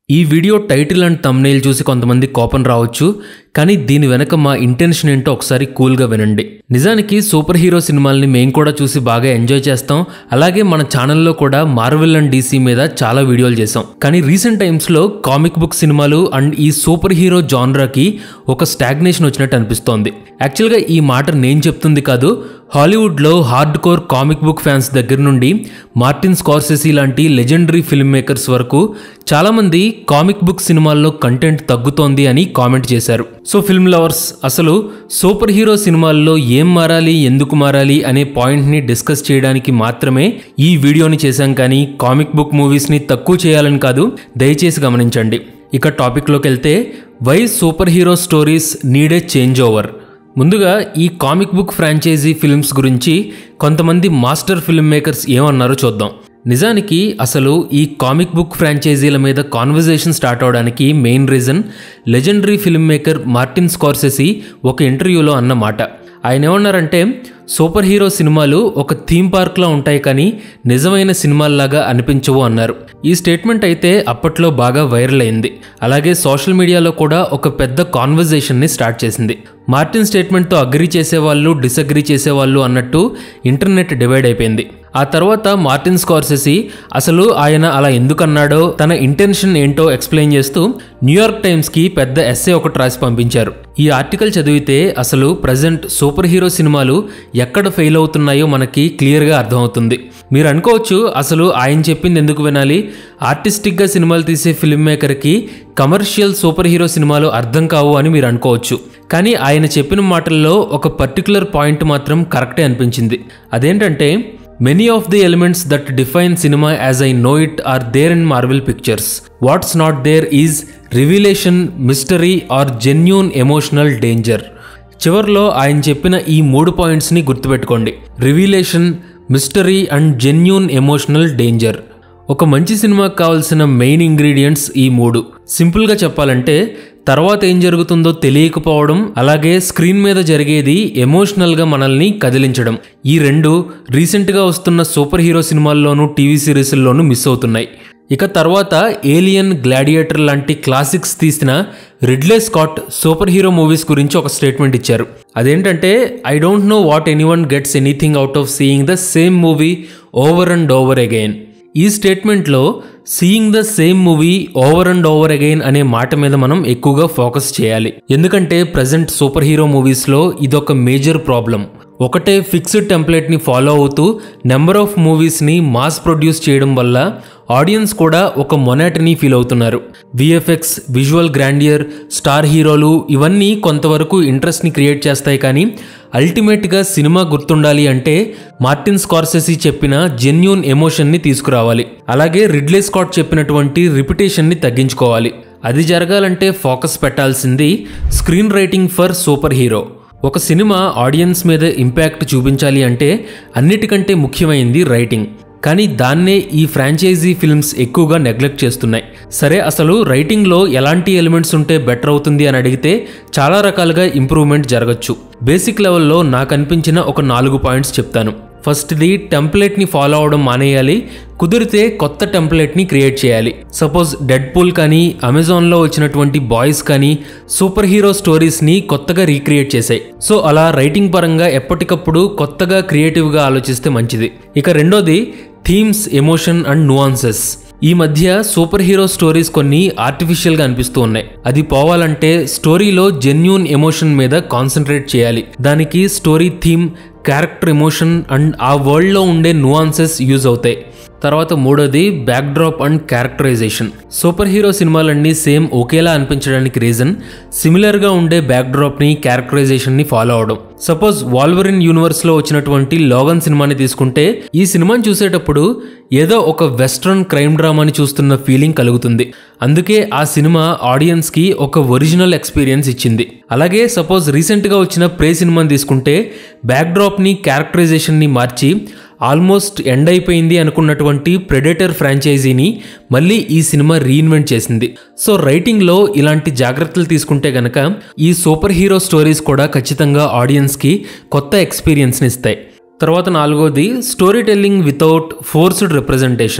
ఈ video title and thumbnail చూసి కొంతమంది కోపం రావచ్చు కానీ దీని వెనక మా ఇంటెన్షన్ ఏంటో ఒకసారి కూల్గా వినండి నిజానికి సూపర్ హీరో సినిమాల్ని మేము కూడా చూసి బాగా ఎంజాయ్ చేస్తాం అలాగే మన ఛానల్లో కూడా మార్వెల్ అండ్ డీసీ మీద చాలా వీడియోలు చేసాం కానీ రీసెంట్ టైమ్స్లో కామిక్ బుక్ సినిమాలు అండ్ ఈ సూపర్ హీరో జాన్రాకి ఒక స్టాగ్నేషన్ వచ్చినట్టు అనిపిస్తోంది యాక్చువల్గా ఈ మాట నేను చెప్తుంది కాదు హాలీవుడ్లో hard core comic book fans దగ్గర నుండి మార్టిన్ స్కార్సెసీ లాంటి లెజెండరీ ఫిల్మ్ మేకర్స్ వరకు చాలామంది కామిక్ బుక్ సినిమాల్లో కంటెంట్ తగ్గుతోంది అని కామెంట్ చేశారు సో ఫిల్మ్ లవర్స్ అసలు సూపర్ హీరో సినిమాల్లో ఏం మారాలి ఎందుకు మారాలి అనే పాయింట్ని డిస్కస్ చేయడానికి మాత్రమే ఈ వీడియోని చేశాం కానీ కామిక్ బుక్ మూవీస్ని తక్కువ చేయాలని కాదు దయచేసి గమనించండి ఇక టాపిక్లోకి వెళ్తే why super hero stories need a change over ముందుగా ఈ కామిక్ బుక్ ఫ్రాంచైజీ ఫిల్మ్స్ గురించి కొంతమంది మాస్టర్ ఫిల్మ్ మేకర్స్ ఏమన్నారో చూద్దాం నిజానికి అసలు ఈ కామిక్ బుక్ ఫ్రాంచైజీల మీద కాన్వర్జేషన్ స్టార్ట్ అవడానికి main reason legendary film maker Martin Scorsese ఒక ఇంటర్వ్యూలో అన్న మాట ఆయన ఏమన్నారంటే సూపర్ హీరో సినిమాలు ఒక థీమ్ పార్క్లో ఉంటాయి కానీ నిజమైన సినిమాల్లాగా అనిపించవు అన్నారు ఈ స్టేట్మెంట్ అయితే అప్పట్లో బాగా వైరల్ అయింది అలాగే సోషల్ మీడియాలో కూడా ఒక పెద్ద కాన్వర్జేషన్ని స్టార్ట్ చేసింది మార్టిన్ స్టేట్మెంట్తో అగ్రి చేసేవాళ్ళు డిసగ్రీ చేసేవాళ్ళు అన్నట్టు ఇంటర్నెట్ డివైడ్ అయిపోయింది ఆ తర్వాత మార్టిన్ స్కార్సెసీ అసలు ఆయన అలా ఎందుకన్నాడో తన ఇంటెన్షన్ ఏంటో ఎక్స్ప్లెయిన్ చేస్తూ న్యూయార్క్ టైమ్స్కి పెద్ద ఎస్సే ఒకటి రాసి పంపించారు ఈ ఆర్టికల్ చదివితే అసలు ప్రజెంట్ సూపర్ హీరో సినిమాలు ఎక్కడ ఫెయిల్ అవుతున్నాయో మనకి క్లియర్గా అర్థమవుతుంది మీరు అనుకోవచ్చు అసలు ఆయన చెప్పింది ఎందుకు వినాలి ఆర్టిస్టిక్గా సినిమాలు తీసే ఫిల్మ్ మేకర్కి కమర్షియల్ సూపర్ హీరో సినిమాలు అర్థం కావు అని మీరు అనుకోవచ్చు కానీ ఆయన చెప్పిన మాటల్లో ఒక పర్టికులర్ పాయింట్ మాత్రం కరెక్టే అనిపించింది అదేంటంటే many of the elements that define cinema as I know it are there in Marvel pictures what's not there is revelation mystery or genuine emotional danger చివర్లో ఆయన చెప్పిన ఈ మూడు పాయింట్స్ని గుర్తుపెట్టుకోండి revelation mystery and genuine emotional danger ఒక మంచి సినిమాకి కావాల్సిన మెయిన్ ఇంగ్రీడియంట్స్ ఈ మూడు సింపుల్గా చెప్పాలంటే తర్వాత ఏం జరుగుతుందో తెలియకపోవడం అలాగే స్క్రీన్ మీద జరిగేది ఎమోషనల్గా మనల్ని కదిలించడం ఈ రెండు రీసెంట్గా వస్తున్న సూపర్ హీరో సినిమాల్లోనూ టీవీ సిరీస్ల్లోనూ మిస్ అవుతున్నాయి ఇక తర్వాత ఏలియన్ గ్లాడియేటర్ లాంటి క్లాసిక్స్ తీసిన Ridley Scott super hero movies గురించి ఒక స్టేట్మెంట్ ఇచ్చారు అదేంటంటే I don't know what anyone gets anything out of seeing the same movie over and over again ఈ స్టేట్మెంట్లో seeing the same movie over and over again అనే మాట మీద మనం ఎక్కువగా ఫోకస్ చేయాలి ఎందుకంటే ప్రజెంట్ సూపర్ హీరో మూవీస్లో ఇదొక మేజర్ ప్రాబ్లం ఒకటే ఫిక్స్డ్ టెంప్లెట్ని ఫాలో అవుతూ నెంబర్ ఆఫ్ మూవీస్ని మాస్ ప్రొడ్యూస్ చేయడం వల్ల ఆడియన్స్ కూడా ఒక మొనాటనీ ఫీల్ అవుతున్నారు విఎఫ్ఎక్స్ విజువల్ గ్రాండియర్ స్టార్ హీరోలు ఇవన్నీ కొంతవరకు ఇంట్రెస్ట్ని క్రియేట్ చేస్తాయి కానీ అల్టిమేట్గా సినిమా గుర్తుండాలి అంటే మార్టిన్ స్కార్సెసీ చెప్పిన జెన్యూన్ ఎమోషన్ని తీసుకురావాలి అలాగే రిడ్లే స్కాట్ చెప్పినటువంటి రిపిటేషన్ని తగ్గించుకోవాలి అది జరగాలంటే ఫోకస్ పెట్టాల్సింది screen writing for super hero ఒక సినిమా ఆడియన్స్ మీద ఇంపాక్ట్ చూపించాలి అంటే అన్నిటికంటే ముఖ్యమైనది రైటింగ్ కానీ దాన్నే ఈ ఫ్రాంచైజీ ఫిల్మ్స్ ఎక్కువగా నెగ్లెక్ట్ చేస్తున్నాయి సరే అసలు రైటింగ్లో ఎలాంటి ఎలిమెంట్స్ ఉంటే బెటర్ అవుతుంది అని అడిగితే చాలా రకాలుగా ఇంప్రూవ్మెంట్ జరగచ్చు బేసిక్ లెవెల్లో నాకు అనిపించిన ఒక నాలుగు పాయింట్స్ చెప్తాను ఫస్ట్ది టెంప్లెట్ని ఫాలో అవడం మానేయాలి కుదిరితే కొత్త టెంప్లెట్ని క్రియేట్ చేయాలి సపోజ్ డెడ్ పూల్ కానీ అమెజాన్లో వచ్చినటువంటి బాయ్స్ కానీ సూపర్ హీరో స్టోరీస్ని కొత్తగా రీక్రియేట్ చేశాయి సో అలా రైటింగ్ పరంగా ఎప్పటికప్పుడు కొత్తగా క్రియేటివ్గా ఆలోచిస్తే మంచిది ఇక రెండోది థీమ్స్ ఎమోషన్ అండ్ నువాన్సెస్ ఈ మధ్య సూపర్ హీరో స్టోరీస్ కొన్ని ఆర్టిఫిషియల్గా అనిపిస్తూ ఉన్నాయి అది పోవాలంటే స్టోరీలో జెన్యూన్ ఎమోషన్ మీద కాన్సన్ట్రేట్ చేయాలి దానికి story theme character emotion and ఆ వరల్డ్లో ఉండే నువాన్సెస్ యూజ్ అవుతాయి తర్వాత మూడోది backdrop and characterization super hero సినిమాలన్నీ సేమ్ ఒకేలా అనిపించడానికి రీజన్ సిమిలర్గా ఉండే బ్యాక్డ్రాప్ని క్యారెక్టరైజేషన్ని ఫాలో అవడం సపోజ్ వాల్వరిన్ యూనివర్స్లో వచ్చినటువంటి లోగన్ సినిమాని తీసుకుంటే ఈ సినిమాని చూసేటప్పుడు ఏదో ఒక వెస్ట్రన్ క్రైమ్ డ్రామాని చూస్తున్న ఫీలింగ్ కలుగుతుంది అందుకే ఆ సినిమా ఆడియన్స్కి ఒక ఒరిజినల్ ఎక్స్పీరియన్స్ ఇచ్చింది అలాగే సపోజ్ రీసెంట్గా వచ్చిన ప్రే సినిమాని తీసుకుంటే బ్యాక్డ్రాప్ని క్యారెక్టరైజేషన్ని మార్చి ఆల్మోస్ట్ ఎండ్ అయిపోయింది అనుకున్నటువంటి ప్రెడేటర్ ఫ్రాంచైజీని మళ్ళీ ఈ సినిమా రీఇన్వెంట్ చేసింది సో రైటింగ్లో ఇలాంటి జాగ్రత్తలు తీసుకుంటే గనక ఈ సూపర్ హీరో స్టోరీస్ కూడా ఖచ్చితంగా ఆడియన్స్కి కొత్త ఎక్స్పీరియన్స్ని ఇస్తాయి తర్వాత నాలుగోది story telling without forced representation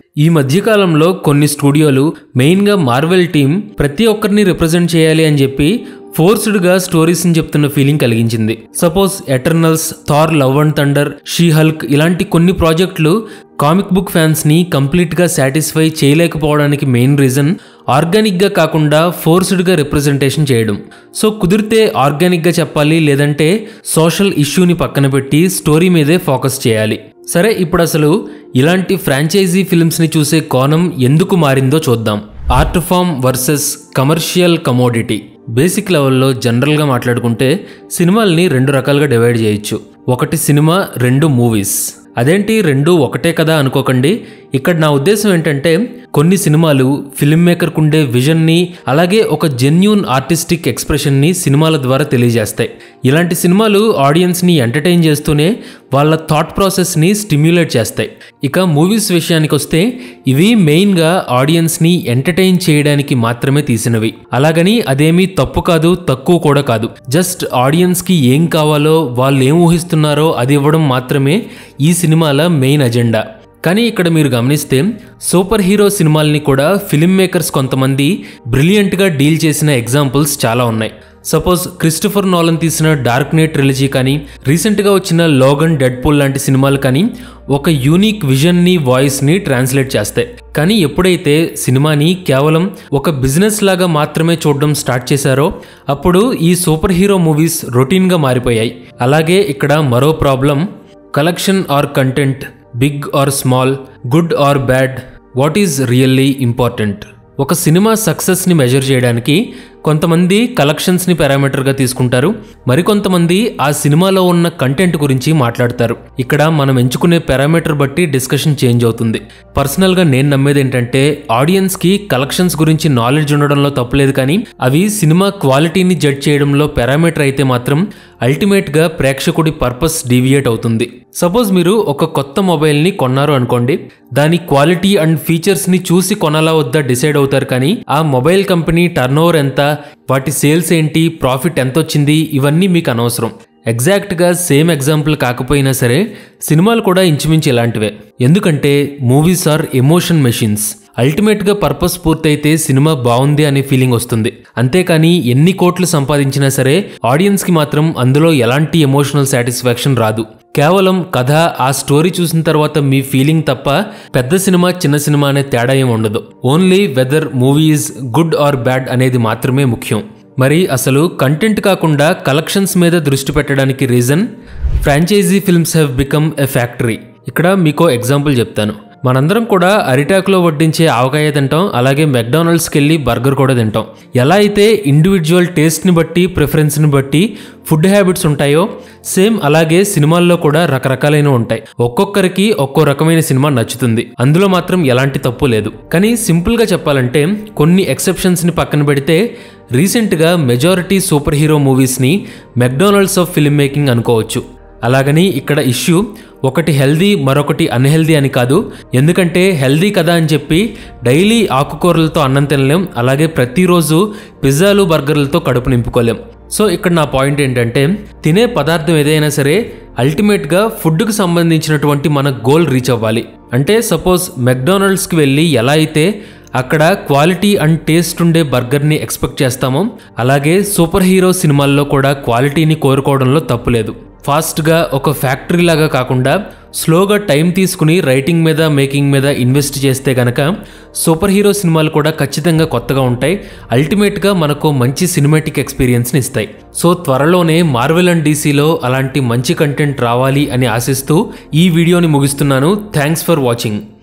ఈ మధ్యకాలంలో కొన్ని స్టూడియోలు మెయిన్గా మార్వెల్ టీం ప్రతి ఒక్కరిని రిప్రజెంట్ చేయాలి అని చెప్పి ఫోర్స్డ్గా స్టోరీస్ని చెప్తున్న ఫీలింగ్ కలిగించింది suppose Eternals Thor love and thunder she hulk ఇలాంటి కొన్ని ప్రాజెక్టులు కామిక్ బుక్ ఫ్యాన్స్ని కంప్లీట్గా సాటిస్ఫై చేయలేకపోవడానికి మెయిన్ రీజన్ ఆర్గానిక్గా కాకుండా ఫోర్స్డ్గా రిప్రజెంటేషన్ చేయడం సో కుదిరితే ఆర్గానిక్గా చెప్పాలి లేదంటే సోషల్ ఇష్యూని పక్కన పెట్టి స్టోరీ మీదే ఫోకస్ చేయాలి సరే ఇప్పుడు అసలు ఇలాంటి ఫ్రాంచైజీ ఫిల్మ్స్ని చూసే కోణం ఎందుకు మారిందో చూద్దాం art form versus commercial commodity basic లెవెల్లో జనరల్గా మాట్లాడుకుంటే సినిమాల్ని రెండు రకాలుగా డివైడ్ చేయొచ్చు ఒకటి సినిమా రెండు మూవీస్ అదేంటి రెండు ఒకటే కదా అనుకోకండి ఇక్కడ నా ఉద్దేశం ఏంటంటే కొన్ని సినిమాలు ఫిల్మ్ మేకర్కు ఉండే విజన్ని అలాగే ఒక జెన్యూన్ ఆర్టిస్టిక్ ఎక్స్ప్రెషన్ని సినిమాల ద్వారా తెలియజేస్తాయి ఇలాంటి సినిమాలు ఆడియన్స్ని ఎంటర్టైన్ చేస్తూనే వాళ్ళ థాట్ ప్రాసెస్ని స్టిమ్యులేట్ చేస్తాయి ఇక మూవీస్ విషయానికి వస్తే ఇవి మెయిన్గా ఆడియన్స్ని ఎంటర్టైన్ చేయడానికి మాత్రమే తీసినవి అలాగని అదేమీ తప్పు కాదు తక్కువ కూడా కాదు జస్ట్ ఆడియన్స్కి ఏం కావాలో వాళ్ళు ఏం ఊహిస్తున్నారో అది ఇవ్వడం మాత్రమే ఈ సినిమాల మెయిన్ అజెండా కానీ ఇక్కడ మీరు గమనిస్తే సూపర్ హీరో సినిమాల్ని కూడా ఫిల్మ్ మేకర్స్ కొంతమంది బ్రిలియంట్గా డీల్ చేసిన ఎగ్జాంపుల్స్ చాలా ఉన్నాయి సపోజ్ క్రిస్టఫర్ నోలన్ తీసిన డార్క్ నైట్ ట్రిలజీ కానీ రీసెంట్గా వచ్చిన లోగన్ డెడ్ పూల్ లాంటి సినిమాలు కానీ ఒక యూనిక్ విజన్ని వాయిస్ని ట్రాన్స్లేట్ చేస్తాయి కానీ ఎప్పుడైతే సినిమాని కేవలం ఒక బిజినెస్ లాగా మాత్రమే చూడడం స్టార్ట్ చేశారో అప్పుడు ఈ సూపర్ హీరో మూవీస్ రొటీన్గా మారిపోయాయి అలాగే ఇక్కడ మరో problem collection or content big or small good or bad what is really important ఒక సినిమా సక్సెస్ని మెజర్ చేయడానికి కొంతమంది కలెక్షన్స్ని పారామీటర్గా తీసుకుంటారు మరికొంతమంది ఆ సినిమాలో ఉన్న కంటెంట్ గురించి మాట్లాడతారు ఇక్కడ మనం ఎంచుకునే పారామీటర్ బట్టి డిస్కషన్ చేంజ్ అవుతుంది పర్సనల్గా నేను నమ్మేది ఏంటంటే ఆడియన్స్కి కలెక్షన్స్ గురించి నాలెడ్జ్ ఉండడంలో తప్పులేదు కానీ అవి సినిమా క్వాలిటీని జడ్జ్ చేయడంలో పారామీటర్ అయితే మాత్రం అల్టిమేట్గా ప్రేక్షకుడి పర్పస్ డీవియేట్ అవుతుంది సపోజ్ మీరు ఒక కొత్త మొబైల్ని కొన్నారు అనుకోండి దాని క్వాలిటీ అండ్ ఫీచర్స్ని చూసి కొనాలా వద్దా డిసైడ్ అవుతారు కానీ ఆ మొబైల్ కంపెనీ టర్న్ ఎంత వాటి సేల్స్ ఏంటి ప్రాఫిట్ ఎంత వచ్చింది ఇవన్నీ మీకు అనవసరం ఎగ్జాక్ట్గా సేమ్ ఎగ్జాంపుల్ కాకపోయినా సరే సినిమాలు కూడా ఇంచుమించు ఇలాంటివే ఎందుకంటే మూవీస్ ఆర్ ఎమోషన్ మెషిన్స్ అల్టిమేట్గా పర్పస్ పూర్తయితే సినిమా బాగుంది అనే ఫీలింగ్ వస్తుంది అంతేకాని ఎన్ని కోట్లు సంపాదించినా సరే ఆడియన్స్కి మాత్రం అందులో ఎలాంటి ఎమోషనల్ సాటిస్ఫాక్షన్ రాదు కేవలం కథ ఆ స్టోరీ చూసిన తర్వాత మీ ఫీలింగ్ తప్ప పెద్ద సినిమా చిన్న సినిమా అనే తేడా ఏం ఉండదు only whether movie is good or bad అనేది మాత్రమే ముఖ్యం మరి అసలు కంటెంట్ కాకుండా కలెక్షన్స్ మీద దృష్టి పెట్టడానికి reason franchise films have become a factory ఇక్కడ మీకో ఎగ్జాంపుల్ చెప్తాను మనందరం కూడా అరిటాకులో వడ్డించే ఆవకాయ తింటాం అలాగే మెక్డానల్డ్స్కి వెళ్ళి బర్గర్ కూడా తింటాం ఎలా అయితే ఇండివిజువల్ టేస్ట్ని బట్టి ప్రిఫరెన్స్ని బట్టి ఫుడ్ హ్యాబిట్స్ ఉంటాయో సేమ్ అలాగే సినిమాల్లో కూడా రకరకాలైన ఉంటాయి ఒక్కొక్కరికి ఒక్కో రకమైన సినిమా నచ్చుతుంది అందులో మాత్రం ఎలాంటి తప్పు లేదు కానీ సింపుల్గా చెప్పాలంటే కొన్ని ఎక్సెప్షన్స్ని పక్కన పెడితే రీసెంట్గా మెజారిటీ సూపర్ హీరో మూవీస్ని మెక్డానల్డ్స్ ఆఫ్ ఫిల్మ్ మేకింగ్ అనుకోవచ్చు అలాగని ఇక్కడ ఇష్యూ ఒకటి హెల్దీ మరొకటి అన్హెల్దీ అని కాదు ఎందుకంటే హెల్దీ కదా అని చెప్పి డైలీ ఆకుకూరలతో అన్నం తినలేం అలాగే ప్రతిరోజు పిజ్జాలు బర్గర్లతో కడుపు నింపుకోలేం సో ఇక్కడ నా పాయింట్ ఏంటంటే తినే పదార్థం ఏదైనా సరే అల్టిమేట్గా ఫుడ్కి సంబంధించినటువంటి మన గోల్ రీచ్ అవ్వాలి అంటే సపోజ్ మెక్డానల్డ్స్కి వెళ్ళి ఎలా అయితే అక్కడ క్వాలిటీ అండ్ టేస్ట్ ఉండే బర్గర్ని ఎక్స్పెక్ట్ చేస్తామో అలాగే సూపర్ హీరో సినిమాల్లో కూడా క్వాలిటీని కోరుకోవడంలో తప్పులేదు ఫాస్ట్గా ఒక ఫ్యాక్టరీ లాగా కాకుండా స్లోగా టైం తీసుకుని రైటింగ్ మీద మేకింగ్ మీద ఇన్వెస్ట్ చేస్తే గనక సూపర్ హీరో సినిమాలు కూడా ఖచ్చితంగా కొత్తగా ఉంటాయి అల్టిమేట్గా మనకు మంచి సినిమాటిక్ ఎక్స్పీరియన్స్ని ఇస్తాయి సో త్వరలోనే మార్వెల్ అండ్ డీసీలో అలాంటి మంచి కంటెంట్ రావాలి అని ఆశిస్తూ ఈ వీడియోని ముగిస్తున్నాను థ్యాంక్స్ ఫర్ వాచింగ్